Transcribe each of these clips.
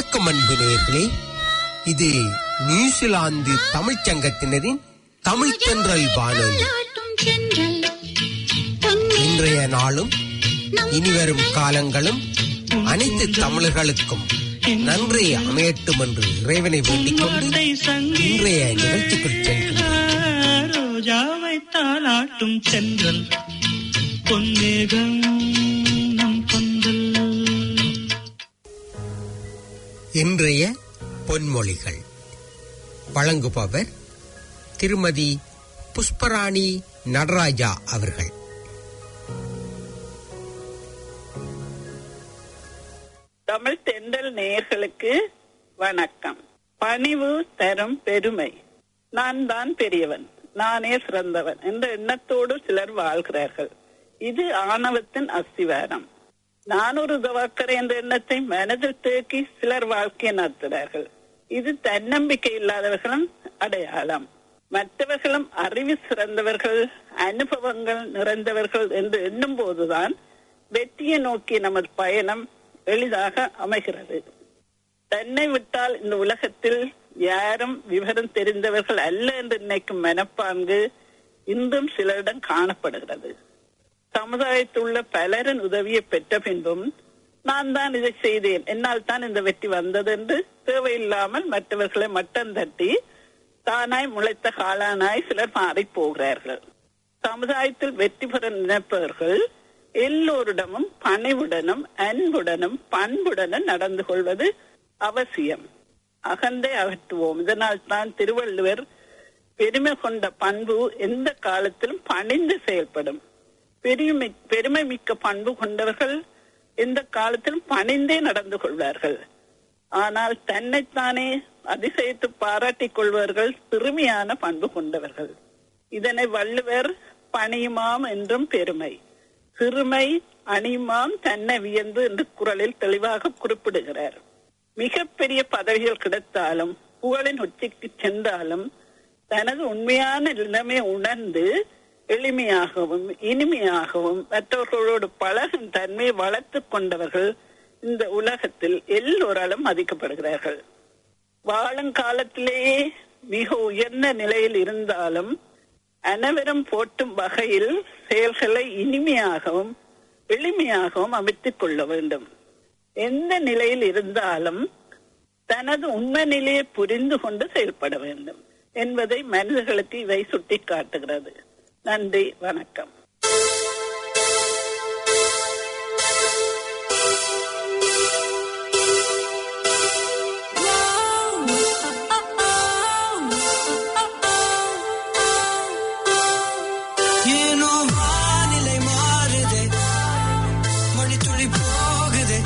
வணக்கம் அன்பு நேயர்களே இது நியூசிலாந்து தமிழ்ச் சங்கத்தினரின் தமிழ் தென்றல் வானொலி இன்றைய நாளும் இனிவரும் காலங்களும் அனைத்து தமிழர்களுக்கும் நன்றி அமையட்டும் என்று இறைவனை வேண்டிக் கொண்டு இன்றைய நிகழ்ச்சிக்குள் செல்கிறோம் ரோஜாவை தாளாட்டும் சென்றல் பொன்னேகம் நம் கொந்தல் இன்றைய பொன்மொழிகள் வழங்குபவர் திருமதி புஷ்பராணி நடராஜா அவர்கள் தமிழ் தென்றல் நேயர்களுக்கு வணக்கம் பணிவு தரும் பெருமை நான் தான் பெரியவன் நானே சிறந்தவன் என்ற எண்ணத்தோடு சிலர் வாழ்கிறார்கள் இது ஆணவத்தின் அஸ்திவாரம் நான் ஒரு தவாக்கரை என்ற எண்ணத்தை மனதில் தேக்கி சிலர் வாழ்க்கை நடத்துகிறார்கள் இது தன்னம்பிக்கை இல்லாதவர்களும் அடையாளம் மற்றவர்களும் அறிவு சிறந்தவர்கள் அனுபவங்கள் நிறைந்தவர்கள் என்று எண்ணும் போதுதான் வெற்றியை நோக்கி நமது பயணம் எளிதாக அமைகிறது தன்னை விட்டால் இந்த உலகத்தில் யாரும் விவரம் தெரிந்தவர்கள் அல்ல என்று நினைக்கும் மனப்பாங்கு இன்றும் சிலரிடம் காணப்படுகிறது சமுதாயத்தில் உள்ள பலரின் உதவியை பெற்ற பின்பும் நான் தான் இதை செய்தேன் என்னால் தான் இந்த வெற்றி வந்தது என்று தேவையில்லாமல் மற்றவர்களை மட்டம் தட்டி தானாய் முளைத்த காளானாய் சிலர் மாறி போகிறார்கள் சமுதாயத்தில் வெற்றி பெற நினைப்பவர்கள் எல்லோரிடமும் பணிவுடனும் அன்புடனும் பண்புடனும் நடந்து கொள்வது அவசியம் அகந்தை அகற்றுவோம் இதனால் தான் திருவள்ளுவர் பெருமை கொண்ட பண்பு எந்த காலத்திலும் பணிந்து செயல்படும் பெருமை பெருமை மிக்க பண்பு கொண்டவர்கள் எந்த காலத்திலும் பணிந்தே நடந்து கொள்வார்கள் ஆனால் தன்னைத்தானே அதிசயித்து பாராட்டிக் கொள்வார்கள் சிறுமியான பண்பு கொண்டவர்கள் இதனை வள்ளுவர் பணியுமாம் என்றும் பெருமை சிறுமை அணியுமாம் தன்னை வியந்து என்று குரலில் தெளிவாக குறிப்பிடுகிறார் மிகப்பெரிய பதவிகள் கிடைத்தாலும் புகழின் உச்சிக்கு சென்றாலும் தனது உண்மையான நிலைமை உணர்ந்து எளிமையாகவும் இனிமையாகவும் மற்றவர்களோடு பழகும் தன்மையை வளர்த்துக் கொண்டவர்கள் இந்த உலகத்தில் எல்லோராலும் மதிக்கப்படுகிறார்கள் வாழும் காலத்திலேயே மிக உயர்ந்த நிலையில் இருந்தாலும் அனைவரும் போட்டும் வகையில் செயல்களை இனிமையாகவும் எளிமையாகவும் அமைத்துக் கொள்ள வேண்டும் எந்த நிலையில் இருந்தாலும் தனது உண்மை நிலையை புரிந்து கொண்டு செயல்பட வேண்டும் என்பதை மனிதர்களுக்கு இவை சுட்டி காட்டுகிறது நன்றி வணக்கம் ஏனோ வானிலை மாறுதே மணித்துளி போகுதே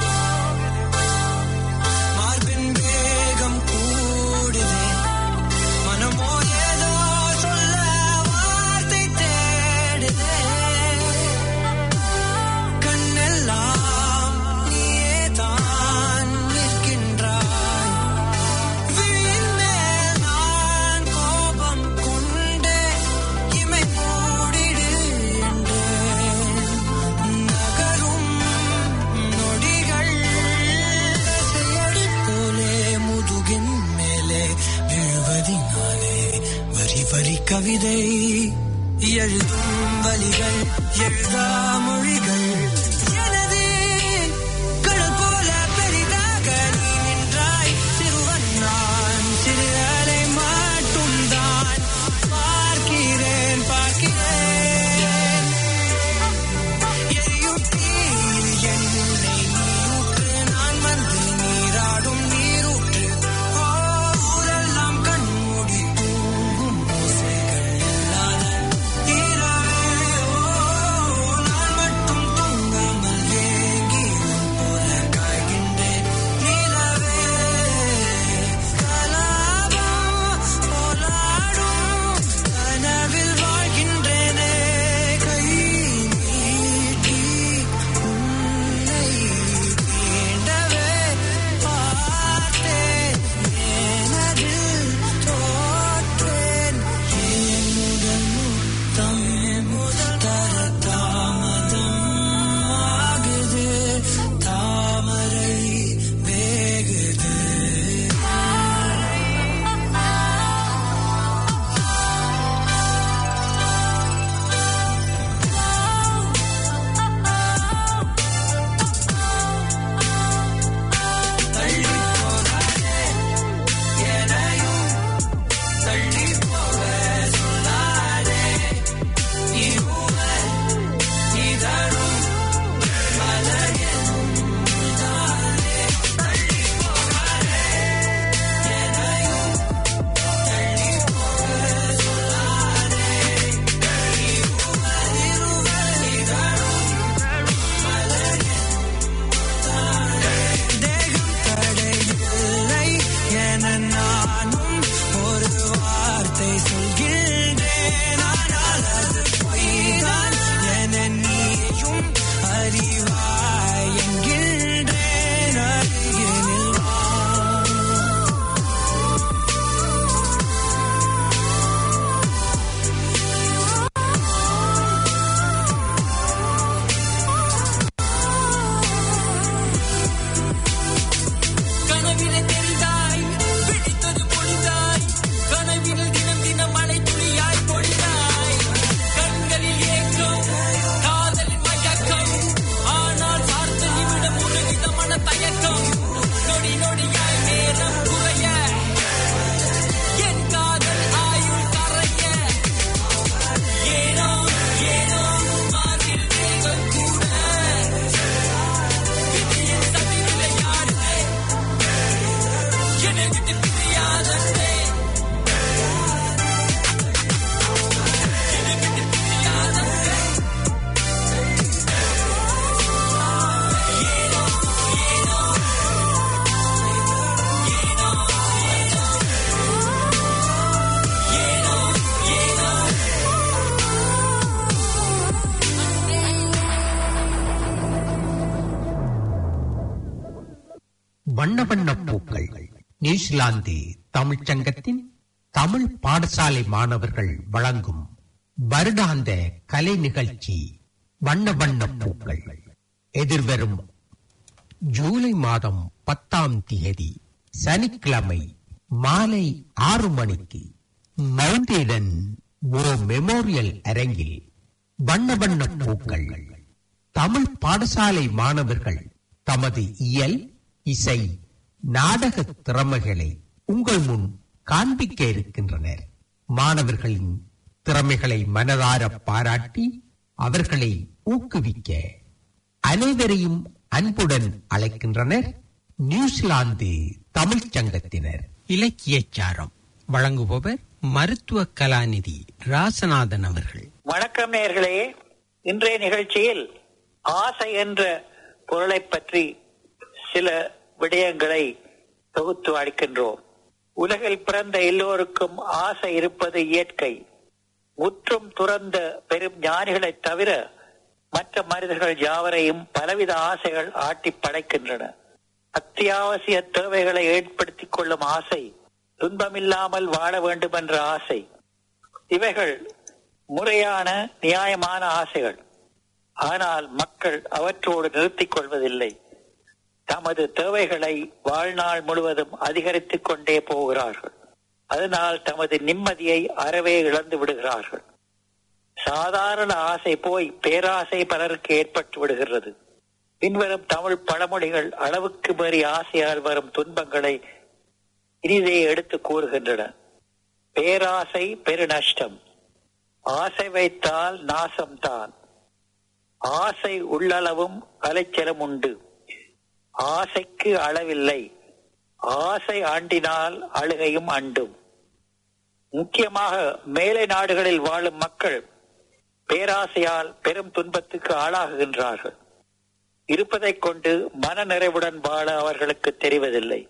மார்பின் வேகம் கூடுதே மனமோ ஏதோ சொல்ல வார்த்தை தேடுதே கண்ணெல்லாம் நீயே தான் நிற்கின்றாய் விழியின் மேல் நான் கோபம் கொண்டே இமை மூடிடு என்றேன் நகரும் நொடிகள் கசையடி போலே முதுகின் மேலே விழுவதினாலே வரி வரி கவிதை எழுதும் வலிகள் எழுதா மொழிகள் எனது கடல் போல பெரிதாக நீ நின்றாய் சிறுவன் நான் சிறு அலை மட்டும் தான் பார்க்கிறேன் பார்க்கிறேன் எரியும் தீயில் என்னை நீயூற்று நான் வந்து நீராடும் நீரூற்று ஓ, ஊரெல்லாம் கண்மூடி தூங்கும் ஓசைகள் இல்லாத இரவே, ஓ, நான் மட்டும் தூங்க வண்ண வண்ண பூக்கள் நியூசிலாந்து தமிழ்ச் சங்கத்தின் தமிழ் பாடசாலை மாணவர்கள் வழங்கும் வருடாந்த கலை நிகழ்ச்சி வண்ண வண்ண பூக்கள் எதிர்வரும் ஜூலை மாதம் பத்தாம் தேதி சனிக்கிழமை மாலை ஆறு மணிக்கு மவுண்டேடன் ஒரு மெமோரியல் அரங்கில் வண்ண வண்ண பூக்கள் தமிழ் பாடசாலை மாணவர்கள் தமது இயல் இசை நாடக திறமைகளை உங்கள் முன் காண்பிக்க இருக்கின்றனர் மாணவர்களின் திறமைகளை மனதார பாராட்டி அவர்களை ஊக்குவிக்க அனைவரையும் அன்புடன் அழைக்கின்றனர் நியூசிலாந்து தமிழ்ச் சங்கத்தினர் இலக்கியச்சாரம் வழங்குபவர் மருத்துவ கலாநிதி ராசநாதன் அவர்கள் வணக்கம் நேயர்களே இன்றைய நிகழ்ச்சியில் ஆசை என்ற பொருளைப் பற்றி சில விடயங்களை தொகுத்து அளிக்கின்றோம் உலகில் பிறந்த எல்லோருக்கும் ஆசை இருப்பது இயற்கை முற்றும் துறந்த பெரும் ஞானிகளைத் தவிர மற்ற மனிதர்கள் யாவரையும் பலவித ஆசைகள் ஆட்டி படைக்கின்றன அத்தியாவசிய தேவைகளை ஏற்படுத்திக் கொள்ளும் ஆசை துன்பமில்லாமல் வாழ வேண்டும் என்ற ஆசை இவைகள் முறையான நியாயமான ஆசைகள் ஆனால் மக்கள் அவற்றோடு நிறுத்திக் கொள்வதில்லை தமது தேவைகளை வாழ்நாள் முழுவதும் அதிகரித்துக் கொண்டே போகிறார்கள் அதனால் தமது நிம்மதியை அறவே இழந்து விடுகிறார்கள் சாதாரண ஆசை போய் பேராசை பலருக்கு ஏற்பட்டு விடுகிறது பின்வரும் தமிழ் பழமொழிகள் அளவுக்கு மீறி ஆசையால் வரும் துன்பங்களை இனிதே எடுத்து கூறுகின்றன பேராசை பெருநஷ்டம் ஆசை வைத்தால் நாசம்தான் ஆசை உள்ளளவும் அலைச்சலம் உண்டு ஆசைக்கு அளவில்லை ஆசை ஆண்டினால் அழுகையும் அண்டும் முக்கியமாக மேலை நாடுகளில் வாழும் மக்கள் பேராசையால் பெரும் துன்பத்துக்கு ஆளாகுகின்றார்கள் இருப்பதைக் கொண்டு மன நிறைவுடன் வாழ அவர்களுக்கு தெரிவதில்லை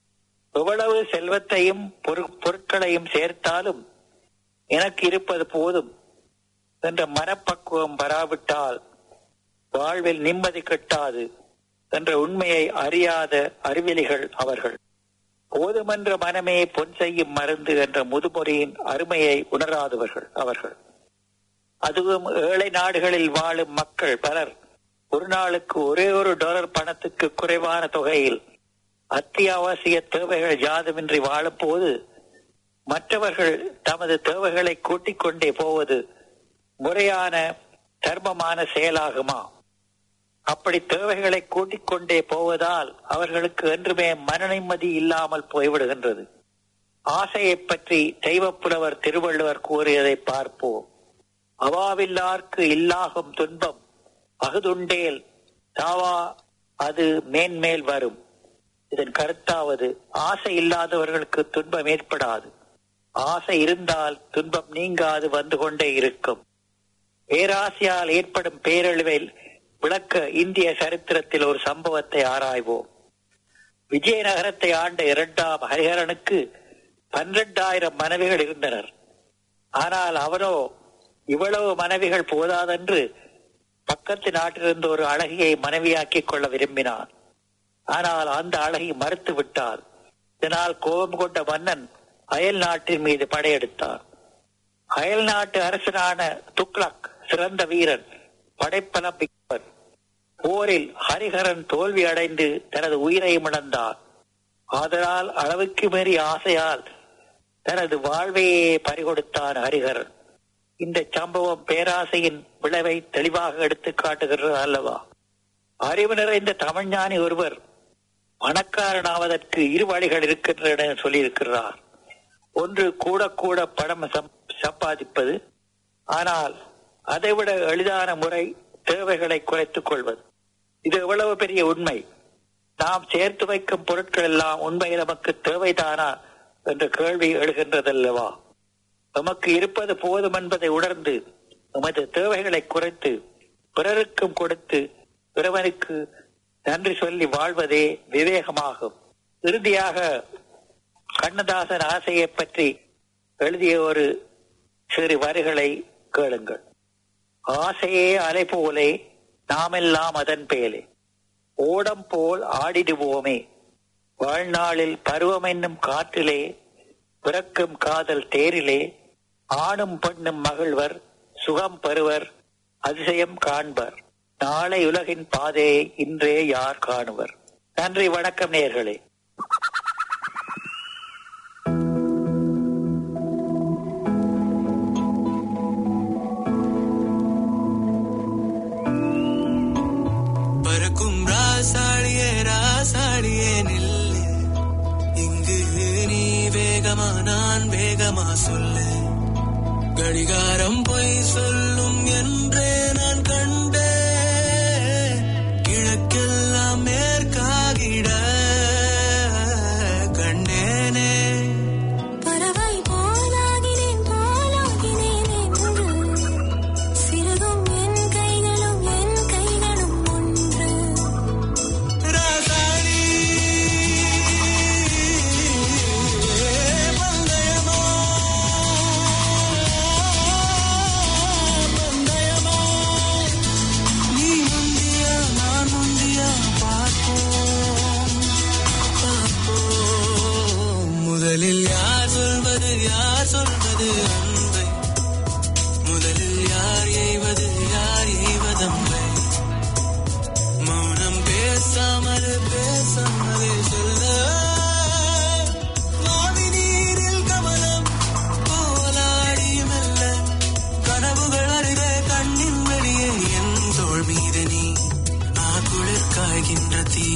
எவ்வளவு செல்வத்தையும் பொரு- பொருட்களையும் சேர்த்தாலும் எனக்கு இருப்பது போதும் என்ற மனப்பக்குவம் வராவிட்டால் வாழ்வில் நிம்மதி கிட்டாது என்ற உண்மையை அறியாத அறிவிலிகள் அவர்கள் போதுமென்ற மனமே பொன் செய்யும் மருந்து என்ற முதுமொழியின் அருமையை உணராதவர்கள் அவர்கள் அதுவும் ஏழை நாடுகளில் வாழும் மக்கள் பலர் ஒரு நாளுக்கு ஒரே ஒரு டாலர் பணத்துக்கு குறைவான தொகையில் அத்தியாவசிய தேவைகள் யாதுமின்றி வாழும் போது மற்றவர்கள் தமது தேவைகளை கூட்டிக் கொண்டே போவது முறையான தர்மமான செயலாகுமா அப்படி தேவைகளை கூட்டிக் கொண்டே போவதால் அவர்களுக்கு என்றுமே மன நிம்மதி இல்லாமல் போய்விடுகின்றது ஆசையைப் பற்றி தெய்வப்புலவர் திருவள்ளுவர் கூறியதை பார்ப்போம் அவாவில்லார்க்கு இல்லாகும் துன்பம் அகுதுண்டேல் தாவா அது மேன்மேல் வரும் இதன் கருத்தாவது ஆசை இல்லாதவர்களுக்கு துன்பம் ஏற்படாது ஆசை இருந்தால் துன்பம் நீங்காது வந்து கொண்டே இருக்கும் பேராசையால் ஏற்படும் பேரழிவை விளக்க இந்திய சரித்திரத்தில் ஒரு சம்பவத்தை ஆராய்வோம் விஜயநகரத்தை ஆண்ட இரண்டாம் ஹரிஹரனுக்கு பன்னிரண்டாயிரம் மனைவிகள் இருந்தனர் ஆனால் அவனோ இவ்வளவு மனைவிகள் போதாதென்று பக்கத்து நாட்டிலிருந்து ஒரு அழகியை மனைவியாக்கிக் கொள்ள விரும்பினான் ஆனால் அந்த அழகி மறுத்து விட்டாள் இதனால் கோபம் கொண்ட மன்னன் அயல் நாட்டின் மீது படையெடுத்தான் அயல் நாட்டு அரசனான துக்ளக் சிறந்த வீரன் படைப்பலம் மிக்கவன் போரில் ஹரிஹரன் தோல்வி அடைந்து தனது உயிரையும் இழந்தான் ஆதலால் அளவுக்கு மீறி ஆசையால் தனது வாழ்வையே பறிகொடுத்தான் ஹரிஹரன் இந்த சம்பவம் பேராசையின் விளைவை தெளிவாக எடுத்து காட்டுகிறது அல்லவா அறிவு நிறைந்த தமிழ்ஞானி ஒருவர் பணக்காரனாவதற்கு இரு வழிகள் இருக்கின்றன என சொல்லியிருக்கிறார் ஒன்று கூட கூட பணம் சம்- சம்பாதிப்பது ஆனால் அதைவிட எளிதான முறை தேவைகளை குறைத்துக் கொள்வது இது எவ்வளவு பெரிய உண்மை நாம் சேர்த்து வைக்கும் பொருட்கள் எல்லாம் உண்மையில் நமக்கு தேவைதானா என்ற கேள்வி எழுகின்றதல்லவா நமக்கு இருப்பது போதும் என்பதை உணர்ந்து நமது தேவைகளை குறைத்து பிறருக்கும் கொடுத்து பிறவனுக்கு நன்றி சொல்லி வாழ்வதே விவேகமாகும் இறுதியாக கண்ணதாசன் ஆசையை பற்றி எழுதிய ஒரு சிறு வரிகளை கேளுங்கள் ஆசையே அலை போலே நாமெல்லாம் அதன் பேலே ஓடம் போல் ஆடிடுவோமே வாழ்நாளில் பருவம் என்னும் காற்றிலே பிறக்கும் காதல் தேரிலே ஆணும் பெண்ணும் மகிழ்வர் சுகம் பெறுவர் அதிசயம் காண்பர் நாளை உலகின் பாதையை இன்றே யார் காணுவர் நன்றி வணக்கம் நேர்களே பறக்கும் ராசாடியே ராசாடியே நில்லு இங்கு நீ வேகமா நான் வேகமா சொல்லு கடிகாரம் பொய் சொல்லும் என்றே நான் கண்டே கிழக்கெல்லாம் மேற்காகிட கண்டேனே பறவை போலாகினேன் போலாகினேன் என்று சிறுகும் என் கைகளும் என் கைகளும் ஒன்று ராசாடி பந்தயமா பந்தயமா நீ முந்தியா நான் முந்தியா பார்ப்போம் பார்ப்போம் முதலில் யார் சொல்வது யார் சொல்வது அன்பை முதலில் யார் எய்வது யார் எய்வதம்பை மௌனம் பேசாமல் பேசாமலே சொல்ல மாவி நீரில் கமலம் போலாடி மெல்ல கனவுகள் அறிவே கண்ணின் வெளியே என் தோள் மீது நீ நான் குளிர் காய்கின்ற தீ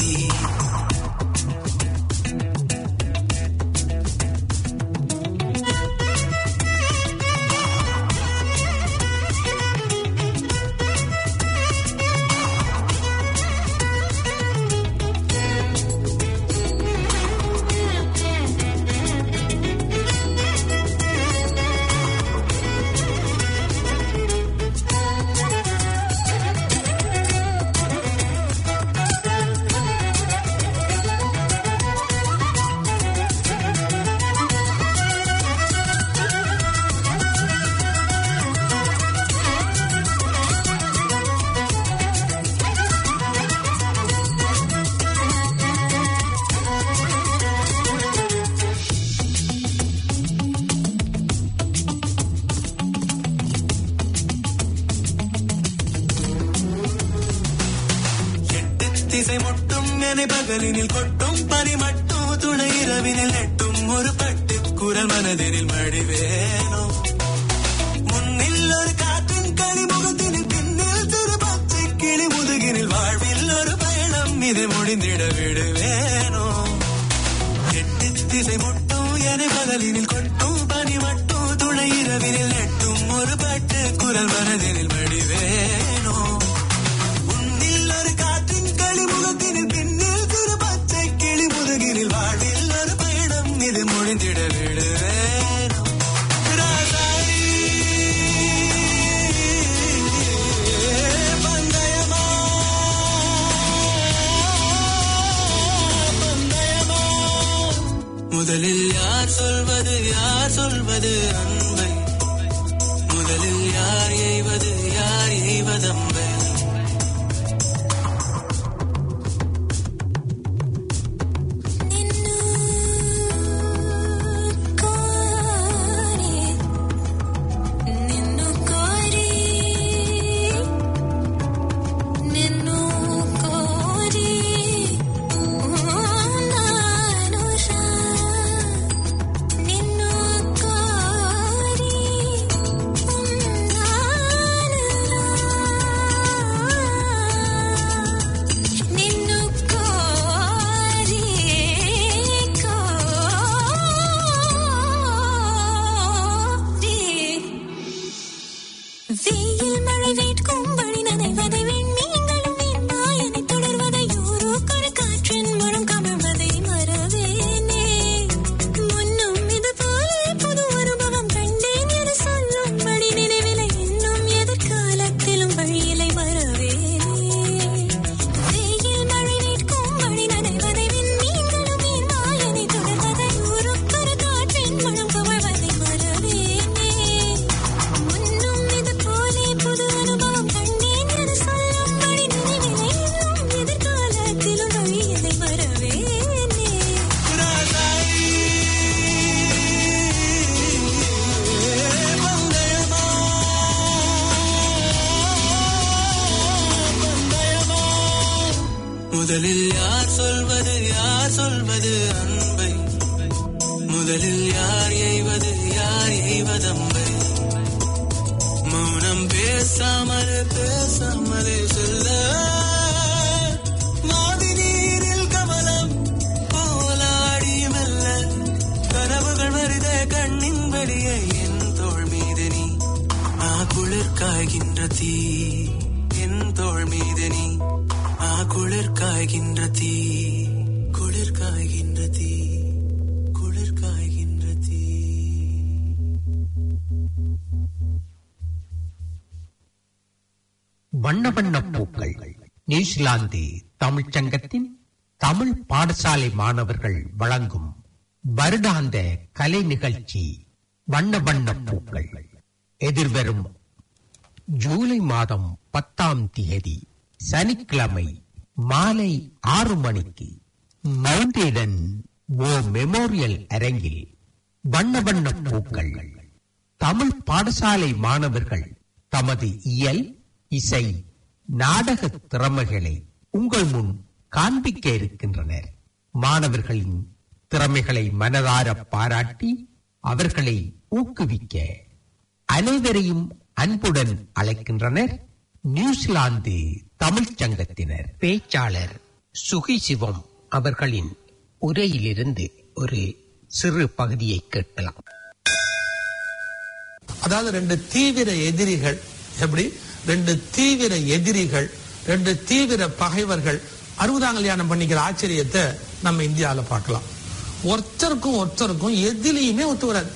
எட்டு திசை முட்டும் என பகலினில் கொட்டும் பனி மட்டும் துணை இரவினில் நெட்டும் ஒரு பட்டு குரல் மனதினில் மடிவேனோ முன்னில் ஒரு காற்றின் களிமுகத்தினில் பின்னில் திரு பச்சை கிளி முதுகினில் வாழ்வில் ஒரு பயணம் இது முடிந்திட விடுவேனோ எட்டு திசை முட்டும் என பகலினில் கொட்டும் பனி மட்டும் துணை இரவினில் நெட்டும் ஒரு பட்டு குரல் மனதினில் மடிவேனோ உன்னில் ஒரு காற்றின் களிமுகத்தினில் பின்னில் திரு பச்சை கிளி முதுகினில் வாழ்வில் ஒரு பயணம் இது முடிந்திட விடுவேனோ ராசாடி பந்தயமா பந்தயமா முதலில் யார் சொல்வது யார் சொல்வது அன்பை முதலில் யார் எய்வது யார் எய்வதம்பை நின்னு கோரி நின்னு கோரி நின்னு கோரி ನಾನುಷಾ ನಿನ್ನು ಕೋರಿ ನಾನು அம்பை முதலில் யார் எய்வது யார் எய்வதம்பை மௌனம் பேசாமலே பேசாமலே சொல்ல மாதி நீரில் கமலம் போலாடி மெல்ல கனவுகள் வருதே கண்ணின் வெளியே என் தோள் மீது நீ ஆ குளிர் காய்கின்ற தீ என் தோள் மீது நீ ஆ குளிர் காய்கின்ற தீ குளிர் காய்கின்ற தீ குளிர் காய்கின்ற தீ வண்ண வண்ண பூக்கள் நியூசிலாந்து தமிழ்ச் சங்கத்தின் தமிழ் பாடசாலை மாணவர்கள் வழங்கும் வருடாந்த கலை நிகழ்ச்சி வண்ண வண்ண பூக்கள் எதிர்வரும் ஜூலை மாதம் பத்தாம் தேதி சனிக்கிழமை மாலை ஆறு மணிக்கு மவுண்டேடன் ஓ மெமோரியல் அரங்கில் வண்ண வண்ண பூக்கள் தமிழ் பாடசாலை மாணவர்கள் தமது இயல் இசை நாடக திறமைகளை உங்கள் முன் காண்பிக்க இருக்கின்றனர் மாணவர்களின் திறமைகளை மனதார பாராட்டி அவர்களை ஊக்குவிக்க அனைவரையும் அன்புடன் அழைக்கின்றனர் நியூசிலாந்து தமிழ்ச் சங்கத்தினர் பேச்சாளர் சுகி சிவம் அவர்களின் உரையிலிருந்து ஒரு சிறு பகுதியை கேட்கலாம் அதாவது ரெண்டு தீவிர எதிரிகள் எப்படி ரெண்டு தீவிர எதிரிகள் ரெண்டு தீவிர பகைவர்கள் அறுபதாம் கல்யாணம் பண்ணிக்கிற ஆச்சரியத்தை நம்ம இந்தியால பார்க்கலாம் ஒருத்தருக்கும் ஒருத்தருக்கும் எதிலையுமே ஒத்து வராது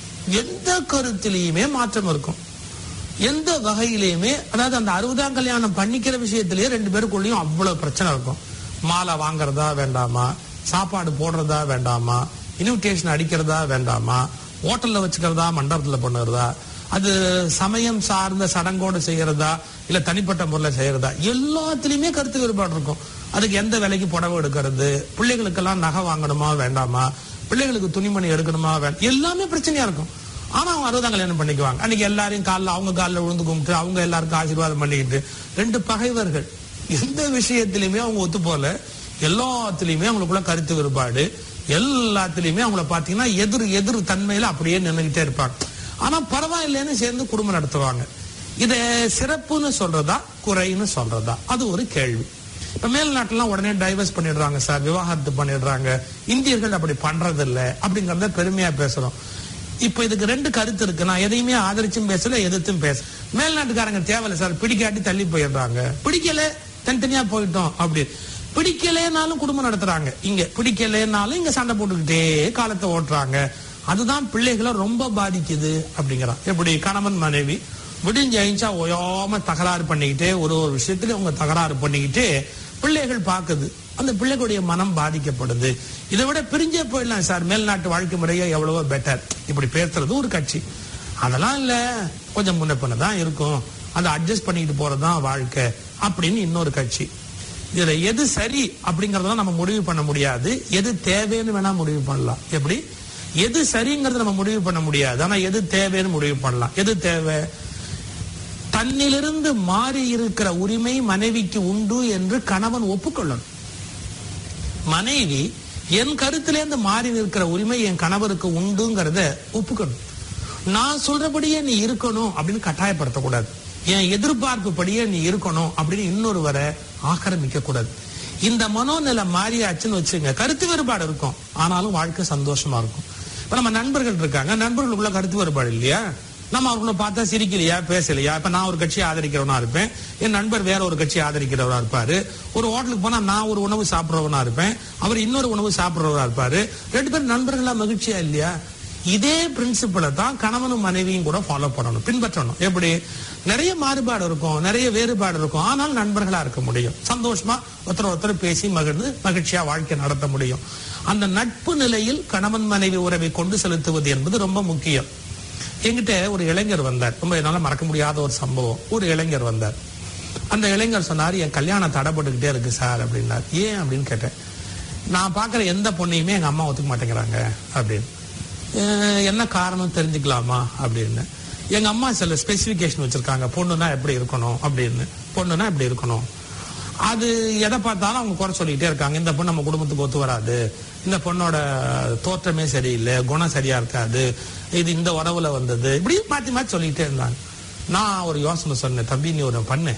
எந்த கருத்திலையுமே மாற்றம் இருக்கும் எந்த வகையிலையுமே அதாவது அந்த அறுபதாம் கல்யாணம் பண்ணிக்கிற விஷயத்திலேயே ரெண்டு பேருக்குள்ளேயும் அவ்வளவு பிரச்சனை இருக்கும் மாலை வாங்குறதா வேண்டாமா சாப்பாடு போடுறதா வேண்டாமா இன்விடேஷன் அடிக்கிறதா வேண்டாமா ஹோட்டல்ல வச்சுக்கிறதா மண்டபத்துல பண்ணுறதா அது சமயம் சார்ந்த சடங்கோடு செய்யறதா இல்ல தனிப்பட்ட முறையில் செய்யறதா எல்லாத்துலயுமே கருத்து வேறுபாடு இருக்கும் அதுக்கு எந்த விலைக்கு புடவை எடுக்கிறது பிள்ளைகளுக்கெல்லாம் நகை வாங்கணுமா வேண்டாமா பிள்ளைகளுக்கு துணிமணி எடுக்கணுமா வேண்டாம் எல்லாமே பிரச்சனையா இருக்கும் ஆனா அவங்க அறுபதாம் கல்யாணம் பண்ணிக்குவாங்க அன்னைக்கு எல்லாரையும் காலில் அவங்க காலில் விழுந்து கும்பிட்டு அவங்க எல்லாருக்கும் ஆசீர்வாதம் பண்ணிக்கிட்டு ரெண்டு பகைவர்கள் எந்த விஷயத்திலுமே அவங்க ஒத்து போல எல்லாத்துலயுமே அவங்களுக்குள்ள கருத்து வேறுபாடு எல்லாத்துலயுமே அவங்கள பாத்தீங்கன்னா எதிர் எதிர் தன்மையில அப்படியே நின்றுகிட்டே இருப்பாங்க ஆனா பரவாயில்லைன்னு சேர்ந்து குடும்பம் நடத்துவாங்க இத சிறப்புன்னு சொல்றதா குறைன்னு சொல்றதா அது ஒரு கேள்வி இப்ப மேல்நாட்டுலாம் உடனே டைவர்ஸ் பண்ணிடுறாங்க சார் விவாகரத்து பண்ணிடுறாங்க இந்தியர்கள் அப்படி பண்றது இல்ல அப்படிங்கறத பெருமையா பேசுறோம் இப்ப இதுக்கு ரெண்டு கருத்து இருக்கு நான் எதையுமே ஆதரிச்சும் பேசல எதிர்த்தும் பேச மேல்நாட்டுக்காரங்க தேவையில்ல சார் பிடிக்காட்டி தள்ளி போயிடுறாங்க பிடிக்கல தனித்தனியா போயிட்டோம் அப்படி பிடிக்கலைனாலும் குடும்பம் நடத்துறாங்க இங்க பிடிக்கலைனாலும் இங்க சண்டை போட்டுக்கிட்டே காலத்தை ஓட்டுறாங்க அதுதான் பிள்ளைகளை ரொம்ப பாதிக்குது அப்படிங்கிறான் எப்படி கணவன் மனைவி விடிஞ்சு அழிஞ்சா ஓயாம தகராறு பண்ணிக்கிட்டே ஒரு ஒரு விஷயத்துல அவங்க தகராறு பண்ணிக்கிட்டு பிள்ளைகள் பாக்குது அந்த பிள்ளைகளுடைய மனம் பாதிக்கப்படுது இதை விட பிரிஞ்சே போயிடலாம் சார் மேல்நாட்டு வாழ்க்கை முறையே எவ்வளவோ பெட்டர் இப்படி பேசுறது ஒரு கட்சி அதெல்லாம் இல்ல கொஞ்சம் முன்ன பின்ன தான் இருக்கும் அதை அட்ஜஸ்ட் பண்ணிக்கிட்டு போறதுதான் வாழ்க்கை அப்படின்னு இன்னொரு கட்சி இதுல எது சரி அப்படிங்கறதெல்லாம் நம்ம முடிவு பண்ண முடியாது எது தேவைன்னு வேணா முடிவு பண்ணலாம் எப்படி எது சரிங்கிறத நம்ம முடிவு பண்ண முடியாது ஆனா எது தேவைன்னு முடிவு பண்ணலாம் எது தேவை தன்னிலிருந்து மாறி இருக்கிற உரிமை மனைவிக்கு உண்டு என்று கணவன் ஒப்புக்கொள்ளணும் மனைவி என் கருத்திலேருந்து மாறி நிற்கிற உரிமை என் கணவருக்கு உண்டுங்கிறத ஒப்புக்கணும் நான் சொல்றபடியே நீ இருக்கணும் அப்படின்னு கட்டாயப்படுத்தக்கூடாது என் எதிர்பார்ப்பு படியே நீ இருக்கணும் அப்படின்னு இன்னொருவரை ஆக்கிரமிக்க கூடாது இந்த மனோநிலை மாறியாச்சுன்னு வச்சுங்க கருத்து வேறுபாடு இருக்கும் ஆனாலும் வாழ்க்கை சந்தோஷமா இருக்கும் இப்ப நம்ம நண்பர்கள் இருக்காங்க நண்பர்களுக்குள்ள கருத்து வேறுபாடு இல்லையா நம்ம அவர்களை பார்த்தா சிரிக்கலையா பேசலையா இப்ப நான் ஒரு கட்சியை ஆதரிக்கிறவனா இருப்பேன் என் நண்பர் வேற ஒரு கட்சியை ஆதரிக்கிறவரா இருப்பாரு ஒரு ஹோட்டலுக்கு போனா நான் ஒரு உணவு சாப்பிடுறவனா இருப்பேன் அவர் இன்னொரு உணவு சாப்பிடுறவரா இருப்பாரு ரெண்டு பேரும் நண்பர்களா மகிழ்ச்சியா இல்லையா இதே பிரின்சிபலை தான் கணவனும் மனைவியும் கூட ஃபாலோ பண்ணணும் பின்பற்றணும் எப்படி நிறைய மாறுபாடு இருக்கும் நிறைய வேறுபாடு இருக்கும் ஆனால் நண்பர்களா இருக்க முடியும் சந்தோஷமா ஒருத்தர் ஒருத்தர் பேசி மகிழ்ந்து மகிழ்ச்சியா வாழ்க்கை நடத்த முடியும் அந்த நட்பு நிலையில் கணவன் மனைவி உறவை கொண்டு செலுத்துவது என்பது ரொம்ப முக்கியம் என்கிட்ட ஒரு இளைஞர் வந்தார் ரொம்ப என்னால மறக்க முடியாத ஒரு சம்பவம் ஒரு இளைஞர் வந்தார் அந்த இளைஞர் சொன்னார் என் கல்யாணம் தடைப்பட்டுக்கிட்டே இருக்கு சார் அப்படின்னார் ஏன் அப்படின்னு கேட்டேன் நான் பார்க்குற எந்த பொண்ணையுமே எங்க அம்மா ஒத்துக்க மாட்டேங்கிறாங்க அப்படின்னு "அஹ், என்ன காரணம் தெரிஞ்சுக்கலாமா அப்படின்னு எங்க அம்மா சில ஸ்பெசிபிகேஷன் வச்சிருக்காங்க பொண்ணுனா எப்படி இருக்கணும் அப்படின்னு பொண்ணுனா எப்படி இருக்கணும் அது எதை பார்த்தாலும் அவங்க குறை சொல்லிக்கிட்டே இருக்காங்க இந்த பொண்ணு நம்ம குடும்பத்துக்கு ஒத்து வராது இந்த பொண்ணோட தோற்றமே சரியில்லை குணம் சரியா இருக்காது இது இந்த உறவுல வந்தது இப்படி மாத்தி மாத்தி சொல்லிட்டே இருந்தாங்க நான் ஒரு யோசனை சொன்னேன் தம்பி நீ ஒரு பண்ணு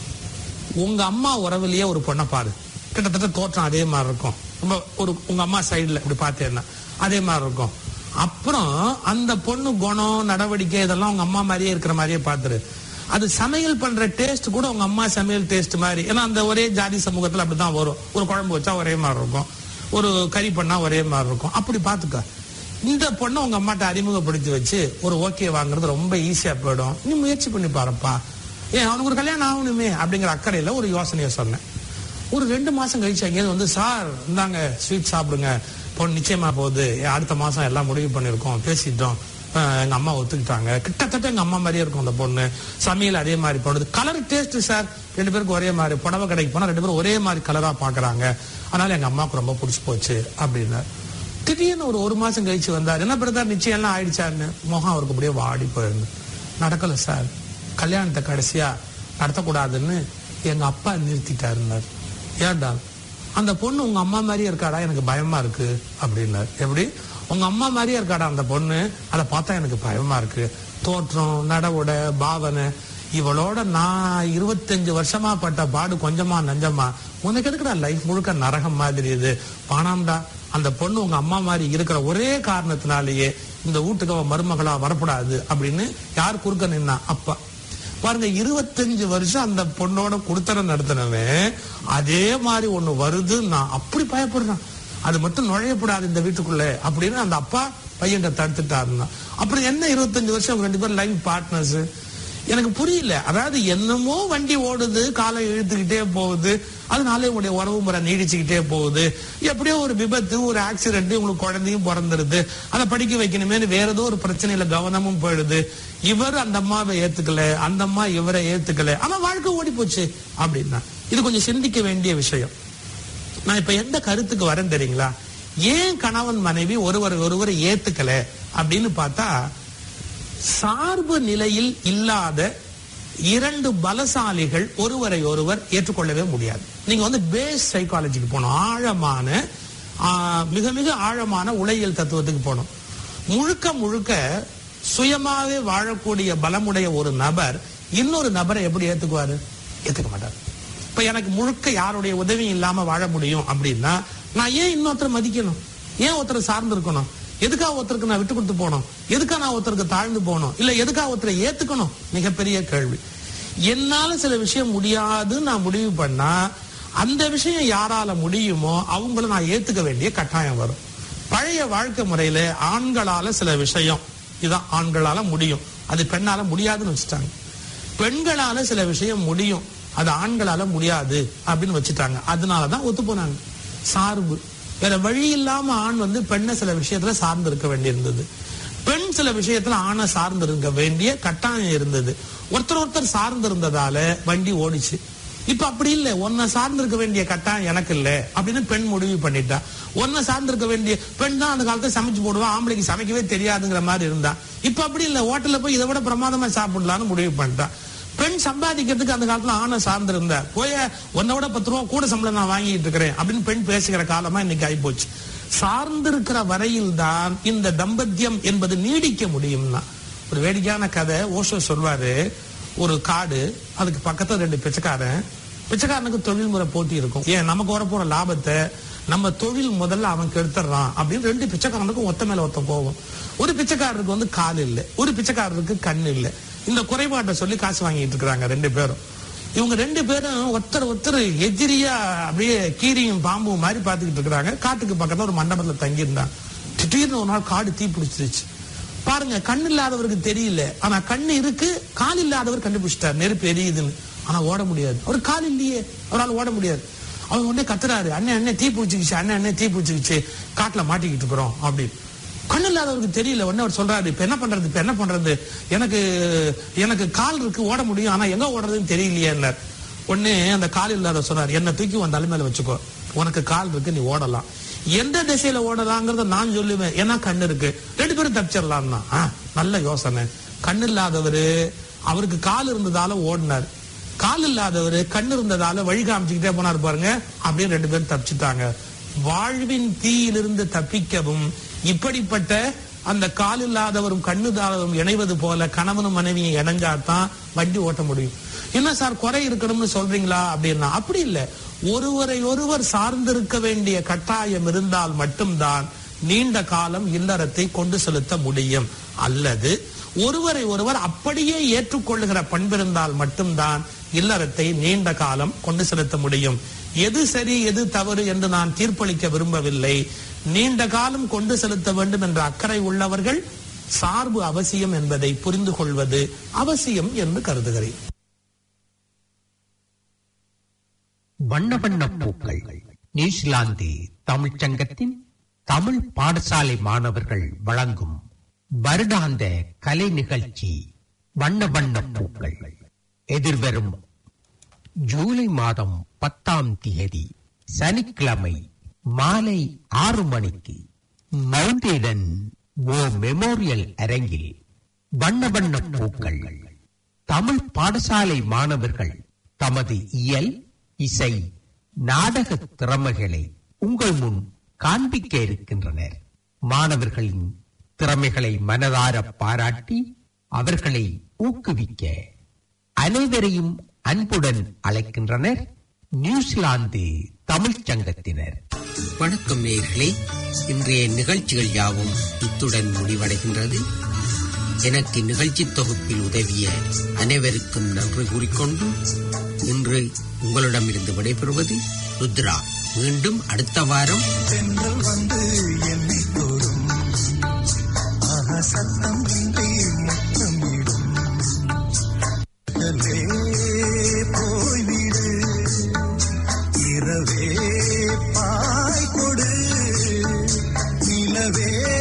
உங்க அம்மா உறவுலயே ஒரு பொண்ணை பாரு கிட்டத்தட்ட தோற்றம் அதே மாதிரி இருக்கும் ரொம்ப ஒரு உங்க அம்மா சைடுல இப்படி பார்த்தேன்னா அதே மாதிரி இருக்கும் அப்புறம் அந்த பொண்ணு குணம் நடவடிக்கை இதெல்லாம் உங்க அம்மா மாதிரியே இருக்கிற மாதிரியே பாத்துரு அது சமையல் பண்ற டேஸ்ட் கூட உங்க அம்மா சமையல் டேஸ்ட் மாதிரி ஏன்னா அந்த ஒரே ஜாதி சமூகத்துல அப்படிதான் வரும் ஒரு குழம்பு வச்சா ஒரே மாதிரி இருக்கும் ஒரு கறி பண்ணா ஒரே மாதிரி இருக்கும் அப்படி பாத்துக்க இந்த பொண்ணை உங்க அம்மாட்ட அறிமுகப்படுத்தி வச்சு ஒரு ஓகே வாங்குறது ரொம்ப ஈஸியா போயிடும் நீ முயற்சி பண்ணி பாருப்பா ஏன் அவனுக்கு ஒரு கல்யாணம் ஆகணுமே அப்படிங்கிற அக்கறையில ஒரு யோசனையை சொன்னேன் ஒரு ரெண்டு மாசம் கழிச்சு அங்கேயிருந்து வந்து சார் இந்தாங்க ஸ்வீட் சாப்பிடுங்க பொண்ணு நிச்சயமா போகுது ஏன் அடுத்த மாசம் எல்லாம் முடிவு பண்ணிருக்கோம் பேசிட்டோம் அஹ் எங்க அம்மா ஒத்துக்கிட்டாங்க கிட்டத்தட்ட எங்க அம்மா மாதிரியே இருக்கும் அந்த பொண்ணு சமையல் அதே மாதிரி போடுது கலர் டேஸ்ட் சார் ரெண்டு பேருக்கும் ஒரே மாதிரி புடவை கடைக்கு போனா ரெண்டு பேரும் ஒரே மாதிரி கலரா பாக்குறாங்க அதனால எங்க அம்மாவுக்கு ரொம்ப பிடிச்சு போச்சு அப்படின்னு திடீர்னு ஒரு ஒரு மாசம் கழிச்சு வந்தார் என்ன பிரதர் நிச்சயம் எல்லாம் ஆயிடுச்சான்னு முகம் அவருக்கு அப்படியே வாடி போயிருந்து நடக்கல சார் கல்யாணத்தை கடைசியா நடத்தக்கூடாதுன்னு எங்க அப்பா நிறுத்திட்டாருன்னார் ஏன்டா அந்த பொண்ணு உங்க அம்மா மாதிரியே இருக்காடா எனக்கு பயமா இருக்கு அப்படின்னார் எப்படி உங்க அம்மா மாதிரியே இருக்காடா அந்த பொண்ணு அதை பார்த்தா எனக்கு பயமா இருக்கு தோற்றம் நடவுட பாவனை இவளோட நான் இருபத்தஞ்சு வருஷமா பட்ட பாடு கொஞ்சமா நஞ்சமா உனக்கு எதுக்குடா லைஃப் முழுக்க நரகம் மாதிரி இது பானாம்டா அந்த பொண்ணு உங்க அம்மா மாதிரி இருக்கிற ஒரே காரணத்தினாலேயே இந்த வீட்டுக்கு அவ மருமகளா வரக்கூடாது அப்படின்னு யார் குறுக்க நின்னா அப்பா பாருங்க இருபத்தஞ்சு வருஷம் அந்த பொண்ணோட குடுத்தனம் நடத்தினவன் அதே மாதிரி ஒண்ணு வருது நான் அப்படி பயப்படுறேன் அது மட்டும் நுழையப்படாது இந்த வீட்டுக்குள்ள அப்படின்னு அந்த அப்பா பையன் தடுத்துட்டாருன்னா அப்புறம் என்ன இருபத்தஞ்சு வருஷம் அவங்க ரெண்டு பேரும் லைஃப் பார்ட்னர்ஸ் எனக்கு புரியல அதாவது என்னமோ வண்டி ஓடுது காலை இழுத்துக்கிட்டே போகுது அதனால உங்களுடைய உறவு முறை நீடிச்சுக்கிட்டே போகுது எப்படியோ ஒரு விபத்து ஒரு ஆக்சிடென்ட் உங்களுக்கு குழந்தையும் பிறந்துருது அதை படிக்க வைக்கணுமேனு வேற ஏதோ ஒரு பிரச்சனையில கவனமும் போயிடுது இவர் அந்த அம்மாவை ஏத்துக்கல அந்த அம்மா இவரை ஏத்துக்கல ஆனா வாழ்க்கை ஓடி போச்சு அப்படின்னா இது கொஞ்சம் சிந்திக்க வேண்டிய விஷயம் நான் இப்ப எந்த கருத்துக்கு வரேன் தெரியுங்களா ஏன் கணவன் மனைவி ஒருவர் ஒருவர் ஏத்துக்கல அப்படின்னு பார்த்தா சார்பு நிலையில் இல்லாத இரண்டு பலசாலிகள் ஒருவரை ஒருவர் ஏற்றுக்கொள்ளவே முடியாது நீங்க வந்து பேஸ் சைக்காலஜிக்கு போகணும் ஆழமான ஆ, மிக மிக ஆழமான உளையியல் தத்துவத்துக்கு போகணும் முழுக்க முழுக்க சுயமாவே வாழக்கூடிய பலமுடைய ஒரு நபர் இன்னொரு நபரை எப்படி ஏத்துக்குவாரு ஏத்துக்க மாட்டார் இப்ப எனக்கு முழுக்க யாருடைய உதவியும் இல்லாம வாழ முடியும் அப்படின்னா நான் ஏன் இன்னொருத்தரை மதிக்கணும் ஏன் ஒருத்தரை சார்ந்து இருக்கணும் எதுக்காக ஒருத்தருக்கு நான் விட்டு கொடுத்து போகணும் எதுக்கா நான் ஒருத்தருக்கு தாழ்ந்து போகணும் இல்ல எதுக்காக ஒருத்தரை ஏத்துக்கணும் மிகப்பெரிய கேள்வி என்னால சில விஷயம் முடியாதுன்னு நான் முடிவு பண்ணா அந்த விஷயம் யாரால முடியுமோ அவங்கள நான் ஏத்துக்க வேண்டிய கட்டாயம் வரும் பழைய வாழ்க்கை முறையில ஆண்களால சில விஷயம் இதான் ஆண்களால முடியும் அது பெண்ணால முடியாதுன்னு வச்சுட்டாங்க பெண்களால சில விஷயம் முடியும் அது ஆண்களால முடியாது அப்படின்னு வச்சுட்டாங்க அதனாலதான் ஒத்து போனாங்க சார்பு வேற வழி இல்லாம ஆண் வந்து பெண்ணை சில விஷயத்துல சார்ந்து இருக்க வேண்டியிருந்தது பெண் சில விஷயத்துல ஆணை சார்ந்து இருக்க வேண்டிய கட்டாயம் இருந்தது ஒருத்தர் ஒருத்தர் சார்ந்து இருந்ததால வண்டி ஓடிச்சு இப்ப அப்படி இல்ல உன்னை சார்ந்து இருக்க வேண்டிய கட்டாயம் எனக்கு இல்ல அப்படின்னு பெண் முடிவு பண்ணிட்டா உன்னை சார்ந்து இருக்க வேண்டிய பெண் தான் அந்த காலத்துல சமைச்சு போடுவா ஆம்பளைக்கு சமைக்கவே தெரியாதுங்கிற மாதிரி இருந்தா இப்ப அப்படி இல்ல ஹோட்டல்ல போய் இதை விட பிரமாதமா சாப்பிடலாம்னு முடிவு பண்ணிட்டா பெண் சம்பாதிக்கிறதுக்கு அந்த காலத்துல ஆணை சார்ந்து இருந்தா போய உன்னை விட பத்து ரூபா கூட சம்பளம் நான் வாங்கிட்டு இருக்கிறேன் அப்படின்னு பெண் பேசுகிற காலமா இன்னைக்கு ஆயிப்போச்சு சார்ந்திருக்கிற வரையில் தான் இந்த தம்பத்தியம் என்பது நீடிக்க முடியும்னா ஒரு வேடிக்கையான கதை ஓஷோ சொல்வாரு ஒரு காடு அதுக்கு பக்கத்துல ரெண்டு பிச்சைக்காரன் பிச்சைக்காரனுக்கு தொழில்முறை போட்டி இருக்கும் ஏன் நமக்கு வரப்போற லாபத்தை நம்ம தொழில் முதல்ல அவன் கெடுத்துறான் அப்படின்னு ரெண்டு பிச்சைக்காரனுக்கும் ஒத்த மேல ஒத்த போகும் ஒரு பிச்சைக்காரருக்கு வந்து கால் இல்லை ஒரு பிச்சைக்காரருக்கு கண் இல்லை இந்த குறைபாட்டை சொல்லி காசு வாங்கிட்டு இருக்கிறாங்க ரெண்டு பேரும் இவங்க ரெண்டு பேரும் ஒருத்தர் ஒருத்தர் எதிரியா அப்படியே கீரியும் பாம்பும் மாதிரி பார்த்துக்கிட்டு இருக்கிறாங்க காட்டுக்கு பக்கத்துல ஒரு மண்டபத்துல தங்கியிருந்தாங்க திடீர்னு ஒரு நாள் காடு தீ பிடிச்சிருச்சு பாருங்க கண் இல்லாதவருக்கு தெரியல ஆனா கண்ணு இருக்கு கால் இல்லாதவர் கண்டுபிடிச்சிட்டார் நெருப்பு எரியுதுன்னு ஆனா ஓட முடியாது அவர் கால் இல்லையே அவரால் ஓட முடியாது அவங்க உடனே கத்துறாரு அண்ணன் அண்ணன் தீ பிடிச்சிக்கிச்சு அண்ணன் அண்ணன் தீ பிடிச்சிக்கிச்சு காட்டுல மாட்டிக்கிட்டு இருக்கிறோம் அப்படின்னு கண் இல்லாதவருக்கு தெரியல உடனே அவர் சொல்றாரு இப்ப என்ன பண்றது இப்ப என்ன பண்றது எனக்கு எனக்கு கால் இருக்கு ஓட முடியும் ஆனா எங்க ஓடுறதுன்னு தெரியலையே உடனே அந்த கால் இல்லாத சொன்னார் என்ன தூக்கி உன் தலைமையில வச்சுக்கோ உனக்கு கால் இருக்கு நீ ஓடலாம் எந்த திசையில ஓடலாங்கிறத நான் சொல்லுவேன் ஏன்னா கண்ணு இருக்கு ரெண்டு பேரும் தப்பிச்சிடலாம்னா ஆ, நல்ல யோசனை கண் இல்லாதவரு அவருக்கு கால் இருந்ததால ஓடினார் கால் இல்லாதவரு கண் இருந்ததால வழி காமிச்சுக்கிட்டே போனார் பாருங்க அப்படியே ரெண்டு பேரும் தப்பிச்சுட்டாங்க வாழ்வின் தீயிலிருந்து தப்பிக்கவும் இப்படிப்பட்ட அந்த கால் இல்லாதவரும் கண்ணு இல்லாதவரும் இணைவது போல கணவனும் மனைவியை இணைஞ்சாதான் வண்டி ஓட்ட முடியும் என்ன சார் குறை இருக்கணும்னு சொல்றீங்களா அப்படின்னா அப்படி இல்ல ஒருவரை ஒருவர் சார்ந்திருக்க வேண்டிய கட்டாயம் இருந்தால் மட்டும்தான் நீண்ட காலம் இல்லறத்தை கொண்டு செலுத்த முடியும் அல்லது ஒருவரை ஒருவர் அப்படியே ஏற்றுக்கொள்ளுகிற பண்பிருந்தால் மட்டும்தான் இல்லறத்தை நீண்ட காலம் கொண்டு செலுத்த முடியும் எது சரி எது தவறு என்று நான் தீர்ப்பளிக்க விரும்பவில்லை நீண்ட காலம் கொண்டு செலுத்த வேண்டும் என்ற அக்கறை உள்ளவர்கள் சார்பு அவசியம் என்பதை புரிந்து கொள்வது அவசியம் என்று கருதுகிறேன் வண்ண வண்ண பூக்கள் நியூசிலாந்து தமிழ்ச் சங்கத்தின் தமிழ் பாடசாலை மாணவர்கள் வழங்கும் வருடாந்த கலை நிகழ்ச்சி வண்ண வண்ண பூக்கள் எதிர்வரும் ஜூலை மாதம் பத்தாம் தேதி சனிக்கிழமை மாலை ஆறு மணிக்கு மவுண்டேடன் ஓ மெமோரியல் அரங்கில் வண்ண வண்ண பூக்கள் தமிழ் பாடசாலை மாணவர்கள் தமது இயல் இசை நாடக திறமைகளை உங்கள் முன் காண்பிக்க இருக்கின்றனர் மாணவர்களின் திறமைகளை மனதார பாராட்டி அவர்களை ஊக்குவிக்க அனைவரையும் அன்புடன் அழைக்கின்றனர் நியூசிலாந்து தமிழ்ச் சங்கத்தினர் வணக்கம் நேயர்களே இன்றைய நிகழ்ச்சிகள் யாவும் இத்துடன் முடிவடைகின்றது எனக்கு நிகழ்ச்சி தொகுப்பில் உதவிய அனைவருக்கும் நன்றி கூறிக்கொண்டு இன்று உங்களிடமிருந்து விடைபெறுவது ருத்ரா மீண்டும் அடுத்த வாரம் தென்றல் வந்து என்னை தொடும் ஆஹா சத்தம் இன்றி முத்தமிடும் பகலே போய்விடு இரவே பாய் கொடு நிலவே